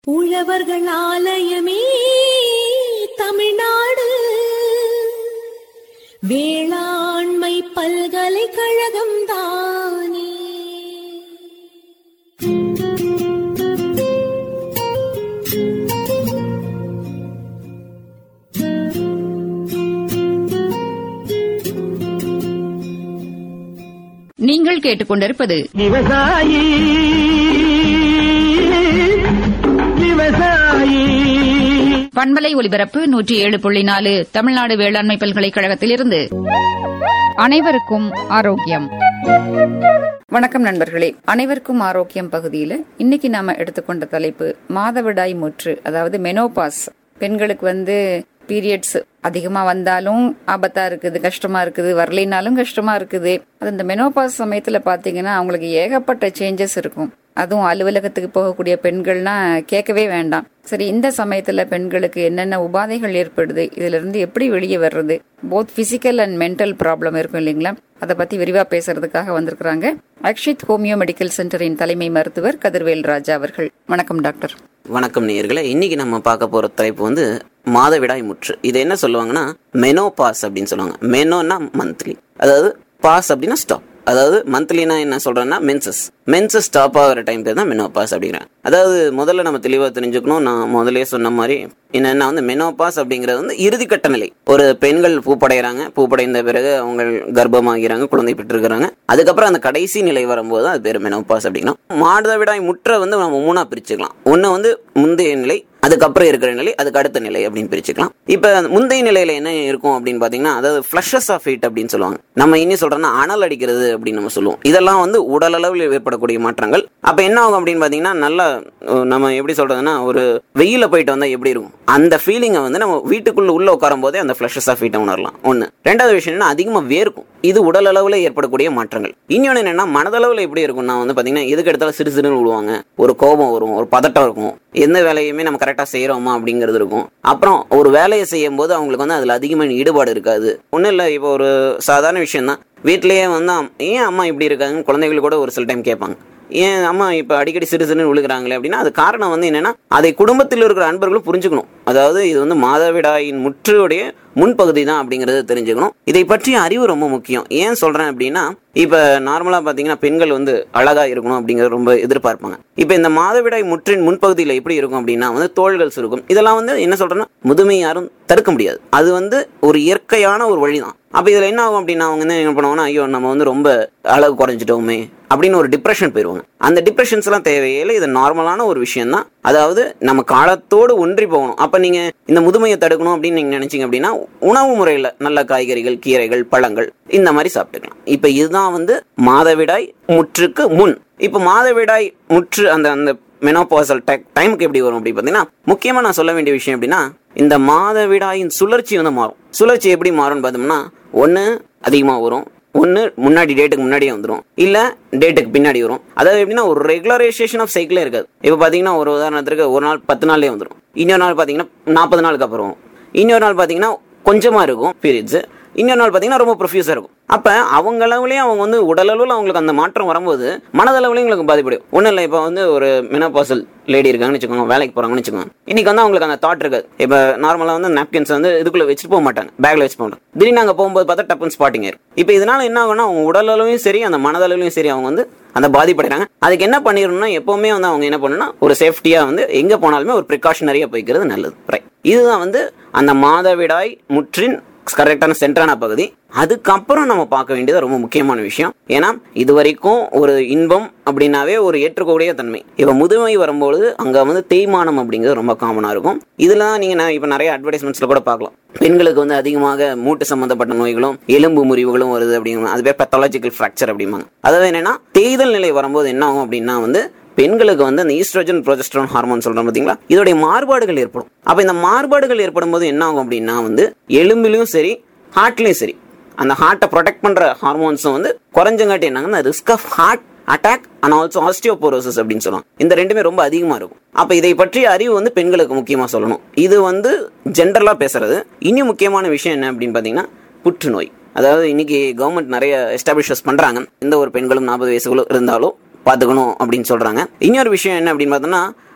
உழவர்கள் ஆலயமே தமிழ்நாடு வேளாண்மை பல்கலைக்கழகம் தானே நீங்கள் கேட்டுக்கொண்டிருப்பது விவசாயி விவசாயி பண்பலை ஒலிபரப்பு நூற்றி ஏழு புள்ளி நாலு தமிழ்நாடு வேளாண்மை பல்கலைக்கழகத்திலிருந்து அனைவருக்கும் ஆரோக்கியம் வணக்கம் நண்பர்களே அனைவருக்கும் ஆரோக்கியம் பகுதியில் இன்னைக்கு நாம எடுத்துக்கொண்ட தலைப்பு மாதவிடாய் முற்று அதாவது மெனோபாஸ் பெண்களுக்கு வந்து பீரியட்ஸ் அதிகமா வந்தாலும் ஆபத்தா இருக்குது கஷ்டமா இருக்குது வரலைனாலும் கஷ்டமா இருக்குது அது இந்த மெனோபாஸ் சமயத்துல பாத்தீங்கன்னா அவங்களுக்கு ஏகப்பட்ட சேஞ்சஸ் இருக்கும் அதுவும் அலுவலகத்துக்கு போகக்கூடிய பெண்கள்னா கேட்கவே வேண்டாம் சரி இந்த சமயத்துல பெண்களுக்கு என்னென்ன உபாதைகள் ஏற்படுது இதுல இருந்து எப்படி வெளியே வர்றது both physical and mental problem இருக்கும் இல்லைங்களா அதை பத்தி விரிவா பேசுறதுக்காக வந்திருக்கிறாங்க அக்ஷித் ஹோமியோ மெடிக்கல் சென்டரின் தலைமை மருத்துவர் கதிர்வேல் ராஜா அவர்கள் வணக்கம் டாக்டர் வணக்கம் நேயர்களே இன்னைக்கு நம்ம பார்க்க போற தலைப்பு வந்து மாதவிடாய் முற்று இது என்ன சொல்லுவாங்கன்னா மெனோ பாஸ் அப்படின்னு சொல்லுவாங்க மெனோனா மந்த்லி அதாவது பாஸ் அப்படின்னா ஸ்டாப் அதாவது மந்த்லினா என்ன சொல்றேன்னா மென்சஸ் மென்சஸ் ஸ்டாப் ஆகிற டைம் பேர் தான் மெனோபாஸ் அப்படிங்கிறாங்க அதாவது முதல்ல நம்ம தெளிவாக தெரிஞ்சுக்கணும் நான் முதலே சொன்ன மாதிரி என்னன்னா வந்து மெனோபாஸ் அப்படிங்கிறது வந்து இறுதிக்கட்ட நிலை ஒரு பெண்கள் பூப்படைகிறாங்க பூப்படைந்த பிறகு அவங்க கர்ப்பமாகிறாங்க குழந்தை பெற்றிருக்கிறாங்க அதுக்கப்புறம் அந்த கடைசி நிலை வரும்போது தான் அது பேர் மெனோபாஸ் அப்படின்னா மாதவிடாய் முற்ற வந்து நம்ம மூணா பிரிச்சுக்கலாம் ஒன்று வந்து முந்தைய நிலை அதுக்கப்புறம் இருக்கிற நிலை அதுக்கு அடுத்த நிலை அப்படின்னு பிரிச்சுக்கலாம் இப்போ முந்தைய நிலையில என்ன இருக்கும் அப்படின்னு பார்த்தீங்கன்னா அதாவது ஃப்ளஷஸ் ஆஃப் ஹீட் அப்படின்னு சொல்லுவாங்க நம்ம இன்னும் சொல்றோம்னா அனல் அடிக்கிறது அப்படின்னு நம்ம சொல்லுவோம் இதெல்லாம் வந்து உடல் அளவில் ஏற்படக்கூடிய மாற்றங்கள் அப்போ என்ன ஆகும் அப்படின்னு பார்த்தீங்கன்னா நல்லா அஹ், நம்ம எப்படி சொல்றதுன்னா ஒரு வெயில போயிட்டு வந்தா எப்படி இருக்கும் அந்த ஃபீலிங்கை வந்து நம்ம வீட்டுக்குள்ள உள்ள உட்காரும் போதே அந்த ஃப்ளஷஸ் ஆஃப் ஹீட்டை உணரலாம் ஒன்று ரெண்டாவது விஷயம் என்ன அதிகமாக வேர்க்கும் இது உடல் அளவில் ஏற்படக்கூடிய மாற்றங்கள் இன்னொன்று என்னன்னா மனதளவில் எப்படி இருக்கும்னா வந்து பார்த்தீங்கன்னா எதுக்கு எடுத்தாலும் சிறு சிறுன்னு விடுவாங்க ஒரு கோபம் வரும் ஒரு பதட்டம் இருக்கும் எந்த வேலையுமே நம்ம கரெக்டாக செய்கிறோமா அப்படிங்கிறது இருக்கும் அப்புறம் ஒரு வேலையை செய்யும் போது அவங்களுக்கு வந்து அதில் அதிகமான ஈடுபாடு இருக்காது ஒன்றும் இல்லை இப்போ ஒரு சாதாரண விஷயம் தான் வீட்லேயே வந்து அம்- ஏன் அம்மா இப்படி இருக்காங்க குழந்தைகள் கூட ஒரு சில டைம் கேட்பாங்க ஏன் அம்மா இப்போ அடிக்கடி சிறு சிறுன்னு விழுகிறாங்களே அப்படின்னா அது காரணம் வந்து என்னன்னா அதை குடும்பத்தில் இருக்கிற அன்பர்களும் புரிஞ்சுக்கணும் அதாவது இது வந்து மாதவிடாயின் முற்றுடைய முன்பகுதி தான் அப்படிங்கறத தெரிஞ்சுக்கணும் இதை பற்றிய அறிவு ரொம்ப முக்கியம் ஏன் சொல்றேன் அப்படின்னா இப்ப நார்மலா பாத்தீங்கன்னா பெண்கள் வந்து அழகா இருக்கணும் அப்படிங்கறது ரொம்ப எதிர்பார்ப்பாங்க இப்ப இந்த மாதவிடாய் முற்றின் முன்பகுதியில எப்படி இருக்கும் அப்படின்னா வந்து தோள்கள் சுருக்கும் இதெல்லாம் வந்து என்ன சொல்றேன்னா முதுமை யாரும் தடுக்க முடியாது அது வந்து ஒரு இயற்கையான ஒரு வழிதான் அப்ப இதுல என்ன ஆகும் அப்படின்னா அவங்க வந்து என்ன பண்ணுவாங்கன்னா ஐயோ நம்ம வந்து ரொம்ப அழகு குறைஞ்சிட்டோமே அப்படின்னு ஒரு டிப்ரெஷன் போயிருவாங்க அந்த டிப்ரெஷன்ஸ் எல்லாம் தேவையில்லை இது நார்மலான ஒரு விஷயம் தான் அதாவது நம்ம காலத்தோடு ஒன்றி போகணும் அப்ப நீங்க இந்த முதுமையை தடுக்கணும் அப்படின்னு நீங்க நினைச்சீங்க அப்படின்னா உணவு முறையில நல்ல காய்கறிகள் கீரைகள் பழங்கள் இந்த மாதிரி சாப்பிட்டுக்கலாம் இப்ப இதுதான் வந்து மாதவிடாய் முற்றுக்கு முன் இப்ப மாதவிடாய் முற்று அந்த அந்த மெனோபாசல் டைமுக்கு எப்படி வரும் அப்படி பார்த்தீங்கன்னா முக்கியமா நான் சொல்ல வேண்டிய விஷயம் அப்படின்னா இந்த மாதவிடாயின் சுழற்சி வந்து மாறும் சுழற்சி எப்படி மாறும்னு பார்த்தோம்னா ஒன்று அதிகமாக வரும் ஒன்று முன்னாடி டேட்டுக்கு முன்னாடியே வந்துடும் இல்லை டேட்டுக்கு பின்னாடி வரும் அதாவது எப்படின்னா ஒரு ரெகுலரைசேஷன் ஆஃப் சைக்கிளே இருக்காது இப்போ பார்த்தீங்கன்னா ஒரு உதாரணத்துக்கு ஒரு நாள் பத்து நாள்லேயே வந்துடும் இன்னொரு நாள் பார்த்தீங்கன்னா நாற்பது நாளுக்கு அப்புறம் வரும். இன்னொரு நாள் பார்த்தீங்கன்னா கொஞ்சமாக இருக்கும் பீரியட்ஸ் இன்னொரு நாள் பார்த்தீங்கன்னா ரொம்ப ப்ரொஃபியூஸாக இருக்கும் அப்போ அவங்க அளவுலேயும் அவங்க வந்து உடலளவில் அவங்களுக்கு அந்த மாற்றம் வரும்போது மனதளவுலையும் உங்களுக்கு பாதிப்படையும் ஒன்றும் இல்லை இப்போ வந்து ஒரு மெனோபாசல் லேடி இருக்காங்கன்னு வச்சுக்கோங்க வேலைக்கு போகிறாங்கன்னு வச்சுக்கோங்க இன்னைக்கு வந்து அவங்களுக்கு அந்த தாட் இருக்காது இப்போ நார்மலாக வந்து நாப்கின்ஸ் வந்து இதுக்குள்ளே வச்சுட்டு போக மாட்டாங்க பேக்கில் வச்சு போக மாட்டாங்க திடீர்னு அங்கே போகும்போது பார்த்தா டப்புன்னு ஸ்பாட்டிங் இருக்கும் இப்போ இதனால என்ன ஆகும்னா அவங்க உடலளவையும் சரி அந்த மனதளவுலையும் சரி அவங்க வந்து அந்த பாதிப்படைறாங்க அதுக்கு என்ன பண்ணிடணும்னா எப்பவுமே வந்து அவங்க என்ன பண்ணணும்னா ஒரு சேஃப்டியாக வந்து எங்கே போனாலுமே ஒரு ப்ரிகாஷனரியாக போய்க்கிறது நல்லது ரைட் இதுதான் வந்து அந்த மாதவிடாய் முற்றின் கரெக்டான சென்டரான பகுதி அதுக்கப்புறம் நம்ம பார்க்க வேண்டியது ரொம்ப முக்கியமான விஷயம் ஏன்னா இது வரைக்கும் ஒரு இன்பம் அப்படின்னாவே ஒரு ஏற்றுக்கக்கூடிய தன்மை இப்போ முதுமை வரும்பொழுது அங்கே வந்து தேய்மானம் அப்படிங்கிறது ரொம்ப காமனாக இருக்கும் இதில் தான் நீங்கள் இப்போ நிறைய அட்வர்டைஸ்மெண்ட்ஸில் கூட பார்க்கலாம் பெண்களுக்கு வந்து அதிகமாக மூட்டு சம்பந்தப்பட்ட நோய்களும் எலும்பு முறிவுகளும் வருது அப்படிங்கிறாங்க அது பேர் பெத்தாலஜிக்கல் ஃப்ராக்சர் அப்படிம்பாங்க அதாவது என்னன்னா தேய்தல் நிலை வரும்போது என்ன ஆகும் அப்படின்னா வந்து பெண்களுக்கு வந்து அந்த ஈஸ்ட்ரோஜன் ப்ரொஜெஸ்ட்ரான் ஹார்மோன் சொல்றோம் பாத்தீங்களா இதோடைய மாறுபாடுகள் ஏற்படும் அப்ப இந்த மாறுபாடுகள் ஏற்படும் போது என்ன ஆகும் அப்படின்னா வந்து எலும்பிலும் சரி ஹார்ட்லயும் சரி அந்த ஹார்ட்டை ப்ரொடெக்ட் பண்ற ஹார்மோன்ஸும் வந்து குறைஞ்சங்காட்டி என்னங்கன்னா risk of heart attack and also osteoporosis அப்படின்னு சொல்லுவாங்க இந்த ரெண்டுமே ரொம்ப அதிகமா இருக்கும் அப்ப இதை பற்றிய அறிவு வந்து பெண்களுக்கு முக்கியமா சொல்லணும் இது வந்து ஜென்ரலா பேசுறது இன்னும் முக்கியமான விஷயம் என்ன அப்படின்னு பாத்தீங்கன்னா புற்றுநோய் அதாவது இன்னைக்கு கவர்மெண்ட் நிறைய எஸ்டாப்ளிஷஸ் பண்றாங்க எந்த ஒரு பெண்களும் நாற்பது வயசுக்குள்ள இருந்தாலும் பார்த்துக்கணும் அப்படின்னு சொல்றாங்க இன்னொரு விஷயம் என்ன அப்படின்னு பார்த்தோம்னா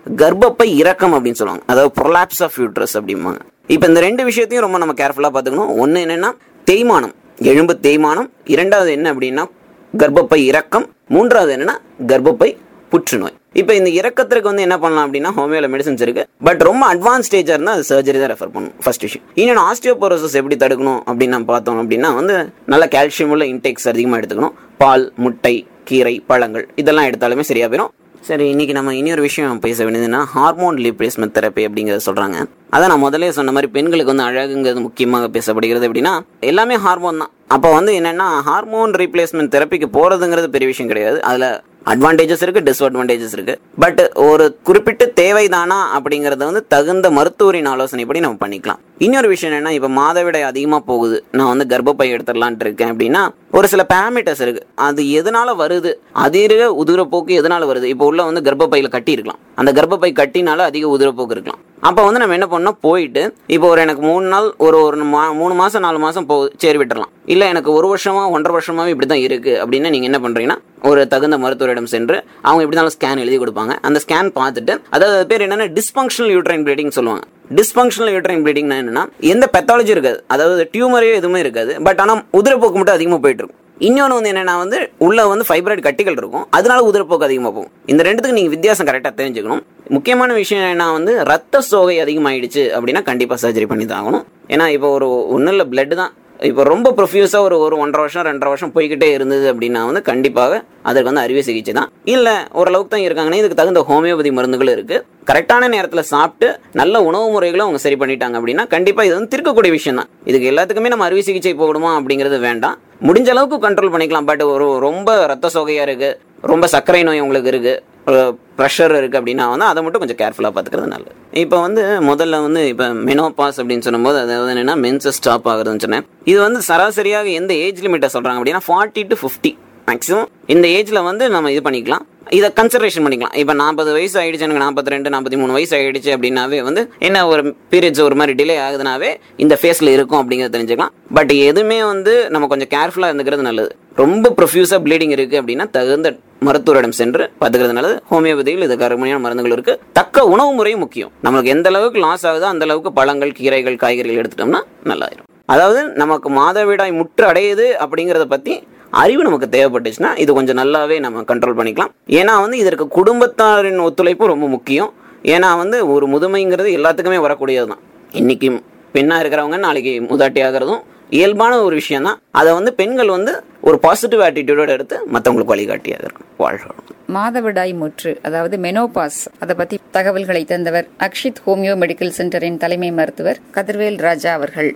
கர்ப்பப்பை இறக்கம் அப்படின்னு சொல்லுவாங்க அதாவது ப்ரொலாப்ஸ் ஆஃப் யூட்ரஸ் அப்படிம்பாங்க இப்போ இந்த ரெண்டு விஷயத்தையும் ரொம்ப நம்ம கேர்ஃபுல்லாக பார்த்துக்கணும் ஒன்று என்னன்னா தேய்மானம் எலும்பு தேய்மானம் இரண்டாவது என்ன அப்படின்னா கர்ப்பப்பை இறக்கம் மூன்றாவது என்னன்னா கர்ப்பப்பை புற்றுநோய் இப்போ இந்த இறக்கத்திற்கு வந்து என்ன பண்ணலாம் அப்படின்னா ஹோமியோல மெடிசன்ஸ் இருக்கு பட் ரொம்ப அட்வான்ஸ் ஸ்டேஜாக இருந்தால் அது சர்ஜரி தான் ரெஃபர் பண்ணணும் ஃபர்ஸ்ட் விஷயம் இன்னொன்று ஆஸ்டியோபோரோசஸ் எப்படி தடுக்கணும் அப்படின்னு நம்ம பார்த்தோம் அப்படின்னா வந்து நல்ல கால்சியம் உள்ள இன்டேக்ஸ் அதிகமாக எடுத்துக்கணும் பால் முட்டை கீரை பழங்கள் இதெல்லாம் எடுத்தாலுமே சரியா போயிடும் சரி இன்னைக்கு நம்ம இன்னொரு விஷயம் பேச வேண்டியதுன்னா ஹார்மோன் ரீப்ளேஸ்மெண்ட் தெரப்பி அப்படிங்கிறத சொல்றாங்க அதான் நான் முதல்ல சொன்ன மாதிரி பெண்களுக்கு வந்து அழகுங்கிறது முக்கியமாக பேசப்படுகிறது அப்படின்னா எல்லாமே ஹார்மோன் தான் அப்போ வந்து என்னன்னா ஹார்மோன் ரீப்ளேஸ்மெண்ட் தெரப்பிக்கு போறதுங்கிறது பெரிய விஷயம் கிடையாது அதுல அட்வான்டேஜஸ் இருக்கு டிஸ்அட்வான்டேஜஸ் இருக்கு பட் ஒரு குறிப்பிட்ட தேவைதானா அப்படிங்கறத வந்து தகுந்த மருத்துவரின் ஆலோசனைப்படி நம்ம பண்ணிக்கலாம் இன்னொரு விஷயம் என்னன்னா இப்ப மாதவிடாய் அதிகமா போகுது நான் வந்து கர்ப்பப்பை எடுத்துடலான்ட்டு இருக்கேன் அப்படின்னா ஒரு சில பேராமீட்டர்ஸ் இருக்கு அது எதனால வருது அதிக உதிரப்போக்கு எதனால வருது இப்போ உள்ள வந்து கர்ப்பப்பையில கட்டி இருக்கலாம் அந்த கர்ப்பப்பை கட்டினால அதிக உதிரப்போக்கு இருக்கலாம் அப்போ வந்து நம்ம என்ன பண்ணோம் போயிட்டு இப்போ ஒரு எனக்கு மூணு நாள் ஒரு ஒரு மா மூணு மாசம் நாலு மாசம் போ சரி விட்டுறலாம் இல்ல எனக்கு ஒரு வருஷமா ஒன்றரை வருஷமாவே இப்படி தான் இருக்கு அப்படின்னு நீங்க என்ன பண்றீங்கன்னா ஒரு தகுந்த மருத்துவரிடம் சென்று அவங்க எப்படி இருந்தாலும் ஸ்கேன் எழுதி கொடுப்பாங்க அந்த ஸ்கேன் பார்த்துட்டு அதாவது அது பேர் என்னன்னா டிஸ்பங்ஷனல் யூட்ரைன் ப்ளீடிங் சொல்லுவாங்க டிஸ்பங்ஷனல் யூட்ரைன் ப்ளீடிங்னா என்னன்னா எந்த பெத்தாலஜி இருக்காது அதாவது டியூமரே எதுவுமே இருக்காது பட் ஆனால் உதிரப்போக்கு மட்டும் அதிகமாக போயிட்டு இருக்கும் இன்னொன்று வந்து என்னன்னா வந்து உள்ள வந்து ஃபைப்ராய்டு கட்டிகள் இருக்கும் அதனால உதிரப்போக்கு அதிகமாக போகும் இந்த ரெண்டுத்துக்கு நீங்கள் வித்தியாசம் கரெக்டாக தெரிஞ்சுக்கணும் முக்கியமான விஷயம் என்ன வந்து ரத்த சோகை அதிகமாயிடுச்சு அப்படின்னா கண்டிப்பாக சர்ஜரி பண்ணி தான் ஆகணும் ஏன்னா இப்போ ஒரு ஒன்றும் இல்லை பிளட் தான் இப்போ ரொம்ப ப்ரொஃப்யூஸாக ஒரு ஒரு ஒன்றரை வருஷம் ரெண்டரை வருஷம் போய்கிட்டே இருந்தது அப்படின்னா வந்து கண்டிப்பாக அதற்கு வந்து அறுவை சிகிச்சை தான் இல்லை ஓரளவுக்கு தான் இருக்காங்கன்னா இதுக்கு தகுந்த ஹோமியோபதி மருந்துகள் இருக்கு கரெக்டான நேரத்தில் சாப்பிட்டு நல்ல உணவு முறைகளும் அவங்க சரி பண்ணிட்டாங்க அப்படின்னா கண்டிப்பாக இது வந்து திருக்கக்கூடிய விஷயம் தான் இதுக்கு எல்லாத்துக்குமே நம்ம அறுவை சிகிச்சை போகணுமா அப்படிங்கிறது வேண்டாம் முடிஞ்ச அளவுக்கு கண்ட்ரோல் பண்ணிக்கலாம் பட் ஒரு ரொம்ப ரத்த சோகையாக இருக்கு ரொம்ப சர்க்கரை நோய் உங்களுக்கு இருக்கு ப்ரெஷர் இருக்குது அப்படின்னா வந்து அதை மட்டும் கொஞ்சம் கேர்ஃபுல்லாக பார்த்துக்கிறது நல்லது இப்போ வந்து முதல்ல வந்து இப்போ மெனோபாஸ் அப்படின்னு சொல்லும்போது அதாவது என்னென்னா மென்சஸ் ஸ்டாப் ஆகுதுன்னு சொன்னேன் இது வந்து சராசரியாக எந்த ஏஜ் லிமிட்டை சொல்கிறாங்க அப்படின்னா ஃபார்ட்டி டு ஃபிஃப்டி மேக்ஸிமம் இந்த ஏஜில் வந்து நம்ம இது பண்ணிக்கலாம் இதை கன்சிடரேஷன் பண்ணிக்கலாம் இப்போ நாற்பது வயசு ஆயிடுச்சு எனக்கு நாற்பத்தி ரெண்டு நாற்பத்தி மூணு வயசு ஆயிடுச்சு அப்படின்னாவே வந்து என்ன ஒரு பீரியட்ஸ் ஒரு மாதிரி டிலே ஆகுதுனாவே இந்த ஃபேஸில் இருக்கும் அப்படிங்கிறத தெரிஞ்சுக்கலாம் பட் எதுவுமே வந்து நம்ம கொஞ்சம் கேர்ஃபுல்லாக இருந்துக்கிறது நல்லது ரொம்ப ப்ரொஃப்யூஸாக ப்ளீடிங் இருக்குது அப்படின்னா தகுந்த மருத்துவரிடம் சென்று பார்த்துக்கிறது நல்லது ஹோமியோபதியில் இதுக்கு அருமையான மருந்துகள் இருக்கு தக்க உணவு முறையும் முக்கியம் நம்மளுக்கு எந்த அளவுக்கு லாஸ் ஆகுதோ அந்த அளவுக்கு பழங்கள் கீரைகள் காய்கறிகள் எடுத்துட்டோம்னா நல்லாயிரும் அதாவது நமக்கு மாதவிடாய் முற்று அடையுது அப்படிங்கிறத பற்றி அறிவு நமக்கு தேவைப்பட்டுச்சுன்னா இது கொஞ்சம் நல்லாவே நம்ம கண்ட்ரோல் பண்ணிக்கலாம் ஏன்னா வந்து இதற்கு குடும்பத்தாரின் ஒத்துழைப்பு ரொம்ப முக்கியம் ஏன்னா வந்து ஒரு முதுமைங்கிறது எல்லாத்துக்குமே வரக்கூடியது தான் இன்னைக்கு பெண்ணாக இருக்கிறவங்க நாளைக்கு மூதாட்டி ஆகிறதும் இயல்பான ஒரு விஷயம் தான் அதை வந்து பெண்கள் வந்து ஒரு பாசிட்டிவ் ஆட்டிடியூடோட எடுத்து மற்றவங்களுக்கு வழிகாட்டியாக இருக்கும் வாழ்க்கை மாதவிடாய் முற்று அதாவது மெனோபாஸ் அதை பத்தி தகவல்களை தந்தவர் அக்ஷித் ஹோமியோ மெடிக்கல் சென்டரின் தலைமை மருத்துவர் கதிர்வேல் ராஜா அவர்கள்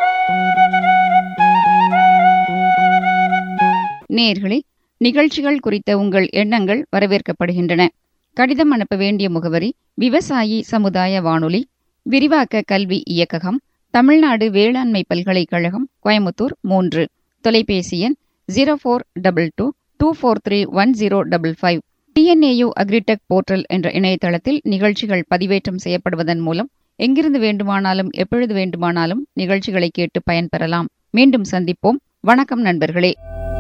நேர்களே நிகழ்ச்சிகள் குறித்த உங்கள் எண்ணங்கள் வரவேற்கப்படுகின்றன கடிதம் அனுப்ப வேண்டிய முகவரி விவசாயி சமுதாய வானொலி விரிவாக்க கல்வி இயக்ககம் தமிழ்நாடு வேளாண்மை பல்கலைக்கழகம் கோயமுத்தூர் மூன்று தொலைபேசி எண் zero four double two two four three one zero double five TNAU agritech portal என்ற இணையதளத்தில் நிகழ்ச்சிகள் பதிவேற்றம் செய்யப்படுவதன் மூலம் எங்கிருந்து வேண்டுமானாலும் எப்பொழுது வேண்டுமானாலும் நிகழ்ச்சிகளை கேட்டு பயன்பெறலாம் மீண்டும் சந்திப்போம் வணக்கம் நண்பர்களே